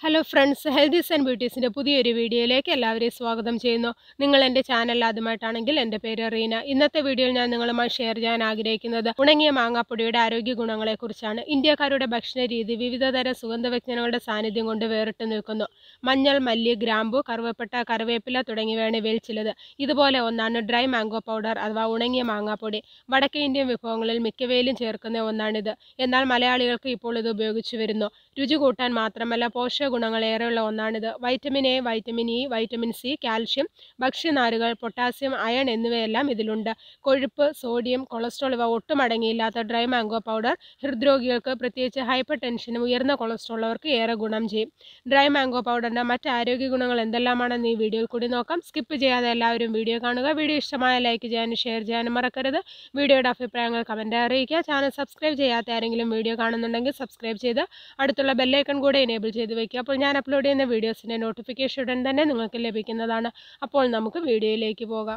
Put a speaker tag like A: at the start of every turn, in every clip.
A: hello friends healthies and ബ്യൂട്ടീസിൻ്റെ പുതിയൊരു വീഡിയോയിലേക്ക് എല്ലാവരെയും സ്വാഗതം ചെയ്യുന്നു നിങ്ങൾ എൻ്റെ ചാനൽ ആദ്യമായിട്ടാണെങ്കിൽ എൻ്റെ പേര് റീന ഇന്നത്തെ വീഡിയോയിൽ ഞാൻ നിങ്ങളുമായി ഷെയർ ചെയ്യാൻ ആഗ്രഹിക്കുന്നത് ഉണങ്ങിയ മാങ്ങാപ്പൊടിയുടെ ആരോഗ്യ ഗുണങ്ങളെക്കുറിച്ചാണ് ഇന്ത്യക്കാരുടെ ഭക്ഷണ രീതി വിവിധതരം സുഗന്ധവ്യഞ്ജനങ്ങളുടെ സാന്നിധ്യം കൊണ്ട് വേറിട്ട് നിൽക്കുന്നു മഞ്ഞൾ മല്ലി ഗ്രാമ്പു കറുവപ്പട്ട കറിവേപ്പില തുടങ്ങിയവയാണ് ഇവയിൽ ചിലത് ഇതുപോലെ ഒന്നാണ് ഡ്രൈ മാംഗോ പൗഡർ അഥവാ ഉണങ്ങിയ മാങ്ങാപ്പൊടി വടക്കേ ഇന്ത്യൻ വിഭവങ്ങളിൽ മിക്കവയിലും ചേർക്കുന്ന ഒന്നാണിത് എന്നാൽ മലയാളികൾക്ക് ഇപ്പോൾ ഇത് ഉപയോഗിച്ചു വരുന്നു രുചി കൂട്ടാൻ മാത്രമല്ല പോഷക ഗുണങ്ങൾ ഏറെയുള്ള ഒന്നാണിത് vitamin A vitamin E vitamin C calcium ഭക്ഷ്യനാരുകൾ പൊട്ടാസ്യം അയൺ എന്നിവയെല്ലാം ഇതിലുണ്ട് കൊഴുപ്പ് സോഡിയം കൊളസ്ട്രോൾ ഇവ ഒട്ടും അടങ്ങിയില്ലാത്ത ഡ്രൈ മാംഗോ പൗഡർ ഹൃദ്രോഗികൾക്ക് പ്രത്യേകിച്ച് ഹൈപ്പർ ടെൻഷനും ഉയർന്ന കൊളസ്ട്രോൾ ഉള്ളവർക്ക് ഏറെ ഗുണം ചെയ്യും ഡ്രൈ മാംഗോ പൗഡറിൻ്റെ മറ്റ് ആരോഗ്യ ഗുണങ്ങൾ എന്തെല്ലാമാണെന്ന് ഈ വീഡിയോയിൽ കൂടി നോക്കാം സ്കിപ്പ് ചെയ്യാതെ എല്ലാവരും വീഡിയോ കാണുക വീഡിയോ ഇഷ്ടമായ ലൈക്ക് ചെയ്യാനും ഷെയർ ചെയ്യാനും മറക്കരുത് വീഡിയോയുടെ അഭിപ്രായങ്ങൾ കമൻറ്റ് അറിയിക്കുക ചാനൽ സബ്സ്ക്രൈബ് ചെയ്യാത്ത ആരെങ്കിലും വീഡിയോ കാണുന്നുണ്ടെങ്കിൽ സബ്സ്ക്രൈബ് ചെയ്ത് അടുത്തുള്ള ബെല്ലൈക്കൺ കൂടെ എനേബിൾ ചെയ്ത് വെക്കുക അപ്പോൾ ഞാൻ അപ്ലോഡ് ചെയ്യുന്ന വീഡിയോസിൻ്റെ നോട്ടിഫിക്കേഷൻ ഉടൻ തന്നെ നിങ്ങൾക്ക് ലഭിക്കുന്നതാണ് അപ്പോൾ നമുക്ക് വീഡിയോയിലേക്ക് പോകാം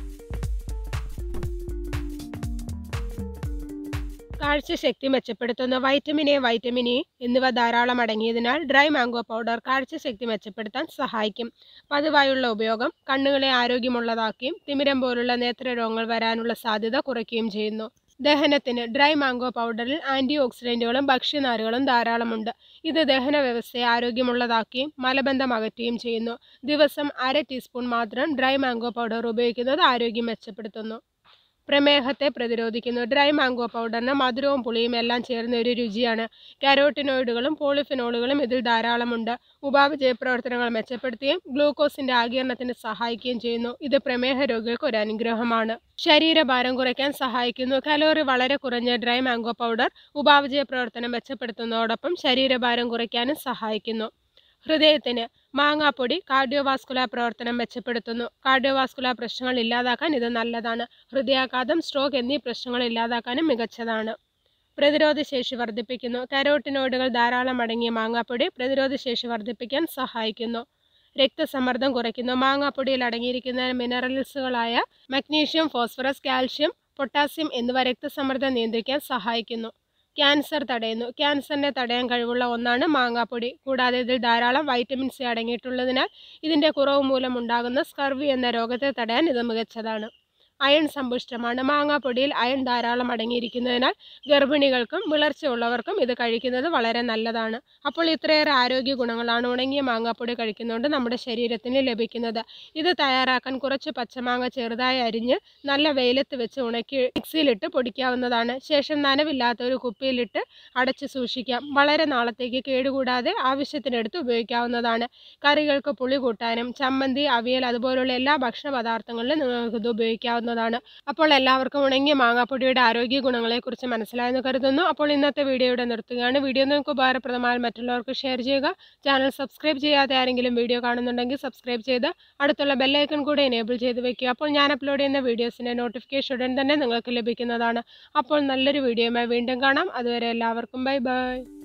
A: കാഴ്ചശക്തി മെച്ചപ്പെടുത്തുന്ന വൈറ്റമിൻ എ വൈറ്റമിൻ ഇ എന്നിവ ധാരാളം അടങ്ങിയതിനാൽ ഡ്രൈ മാംഗോ പൗഡർ കാഴ്ചശക്തി മെച്ചപ്പെടുത്താൻ സഹായിക്കും പതിവായുള്ള ഉപയോഗം കണ്ണുകളെ ആരോഗ്യമുള്ളതാക്കുകയും തിമിരം പോലുള്ള നേത്രരോഗങ്ങൾ വരാനുള്ള സാധ്യത കുറയ്ക്കുകയും ചെയ്യുന്നു ദഹനത്തിന് ഡ്രൈ മാംഗോ പൗഡറിൽ ആൻറ്റി ഓക്സിഡൻറ്റുകളും ഭക്ഷ്യനാരുകളും ധാരാളമുണ്ട് ഇത് ദഹന വ്യവസ്ഥയെ ആരോഗ്യമുള്ളതാക്കുകയും മലബന്ധം അകറ്റുകയും ചെയ്യുന്നു ദിവസം അര ടീസ്പൂൺ മാത്രം ഡ്രൈ മാംഗോ പൗഡർ ഉപയോഗിക്കുന്നത് ആരോഗ്യം മെച്ചപ്പെടുത്തുന്നു പ്രമേഹത്തെ പ്രതിരോധിക്കുന്നു ഡ്രൈ മാംഗോ പൗഡറിന് മധുരവും പുളിയും എല്ലാം ചേർന്ന ഒരു രുചിയാണ് കാരോട്ടിനോയിഡുകളും പോളിഫിനോളുകളും ഇതിൽ ധാരാളമുണ്ട് ഉപാപചയ പ്രവർത്തനങ്ങൾ മെച്ചപ്പെടുത്തുകയും ഗ്ലൂക്കോസിന്റെ ആകിരണത്തിന് സഹായിക്കുകയും ചെയ്യുന്നു ഇത് പ്രമേഹ രോഗികൾക്ക് ഒരു അനുഗ്രഹമാണ് ശരീരഭാരം കുറയ്ക്കാൻ സഹായിക്കുന്നു കലോറി വളരെ കുറഞ്ഞ ഡ്രൈ മാംഗോ പൗഡർ ഉപാപചയ പ്രവർത്തനം മെച്ചപ്പെടുത്തുന്നതോടൊപ്പം ശരീരഭാരം കുറയ്ക്കാനും സഹായിക്കുന്നു ഹൃദയത്തിന് മാങ്ങാപ്പൊടി കാർഡിയോവാസ്കുലാർ പ്രവർത്തനം മെച്ചപ്പെടുത്തുന്നു കാർഡിയോവാസ്കുലാർ പ്രശ്നങ്ങൾ ഇല്ലാതാക്കാൻ ഇത് നല്ലതാണ് ഹൃദയാഘാതം സ്ട്രോക്ക് എന്നീ പ്രശ്നങ്ങൾ ഇല്ലാതാക്കാനും മികച്ചതാണ് പ്രതിരോധശേഷി വർദ്ധിപ്പിക്കുന്നു കരോട്ടിനോയിഡുകൾ ധാരാളം അടങ്ങിയ മാങ്ങാപ്പൊടി പ്രതിരോധശേഷി വർദ്ധിപ്പിക്കാൻ സഹായിക്കുന്നു രക്തസമ്മർദ്ദം കുറയ്ക്കുന്നു മാങ്ങാപ്പൊടിയിൽ അടങ്ങിയിരിക്കുന്ന മിനറൽസുകളായ മഗ്നീഷ്യം ഫോസ്ഫറസ് കാൽഷ്യം പൊട്ടാസ്യം എന്നിവ രക്തസമ്മർദ്ദം നിയന്ത്രിക്കാൻ സഹായിക്കുന്നു ക്യാൻസർ തടയുന്നു ക്യാൻസറിനെ തടയാൻ കഴിവുള്ള ഒന്നാണ് മാങ്ങാപ്പൊടി കൂടാതെ ഇതിൽ ധാരാളം വൈറ്റമിൻ സി അടങ്ങിയിട്ടുള്ളതിനാൽ ഇതിൻ്റെ കുറവ് മൂലം ഉണ്ടാകുന്ന സ്കർവി എന്ന രോഗത്തെ തടയാൻ ഇത് മികച്ചതാണ് അയൺ സമ്പുഷ്ടമാണ് മാങ്ങാപ്പൊടിയിൽ അയൺ ധാരാളം അടങ്ങിയിരിക്കുന്നതിനാൽ ഗർഭിണികൾക്കും വിളർച്ചയുള്ളവർക്കും ഇത് കഴിക്കുന്നത് വളരെ നല്ലതാണ് അപ്പോൾ ഇത്രയേറെ ആരോഗ്യ ഗുണങ്ങളാണ് ഉണങ്ങിയ മാങ്ങാപ്പൊടി കഴിക്കുന്നതുകൊണ്ട് നമ്മുടെ ശരീരത്തിന് ലഭിക്കുന്നത് ഇത് തയ്യാറാക്കാൻ കുറച്ച് പച്ചമാങ്ങ ചെറുതായി അരിഞ്ഞ് നല്ല വെയിലത്ത് വെച്ച് ഉണക്കി മിക്സിയിലിട്ട് പൊടിക്കാവുന്നതാണ് ശേഷം നനവില്ലാത്ത ഒരു കുപ്പിയിലിട്ട് അടച്ച് സൂക്ഷിക്കാം വളരെ നാളത്തേക്ക് കേടുകൂടാതെ ആവശ്യത്തിനെടുത്ത് ഉപയോഗിക്കാവുന്നതാണ് കറികൾക്ക് പുളി കൂട്ടാനും ചമ്മന്തി അവിയൽ അതുപോലുള്ള എല്ലാ ഭക്ഷണ പദാർത്ഥങ്ങളിലും നിങ്ങൾക്ക് ഇത് ഉപയോഗിക്കാവുന്നതാണ് അപ്പോൾ എല്ലാവർക്കും ഉണങ്ങിയ മാങ്ങാപ്പൊടിയുടെ ആരോഗ്യ ഗുണങ്ങളെക്കുറിച്ച് മനസ്സിലായെന്ന് കരുതുന്നു അപ്പോൾ ഇന്നത്തെ വീഡിയോയുടെ നിർത്തുകയാണ് വീഡിയോ നിങ്ങൾക്ക് ഉപകാരപ്രദമായാൽ മറ്റുള്ളവർക്ക് ഷെയർ ചെയ്യുക ചാനൽ സബ്സ്ക്രൈബ് ചെയ്യാതെ ആരെങ്കിലും വീഡിയോ കാണുന്നുണ്ടെങ്കിൽ സബ്സ്ക്രൈബ് ചെയ്ത് അടുത്തുള്ള ബെല്ലൈക്കൺ കൂടെ എനേബിൾ ചെയ്ത് വെക്കുക അപ്പോൾ ഞാൻ അപ്ലോഡ് ചെയ്യുന്ന വീഡിയോസിൻ്റെ നോട്ടിഫിക്കേഷൻ ഉടൻ തന്നെ നിങ്ങൾക്ക് ലഭിക്കുന്നതാണ് അപ്പോൾ നല്ലൊരു വീഡിയോയുമായി വീണ്ടും കാണാം അതുവരെ എല്ലാവർക്കും ബൈ ബൈ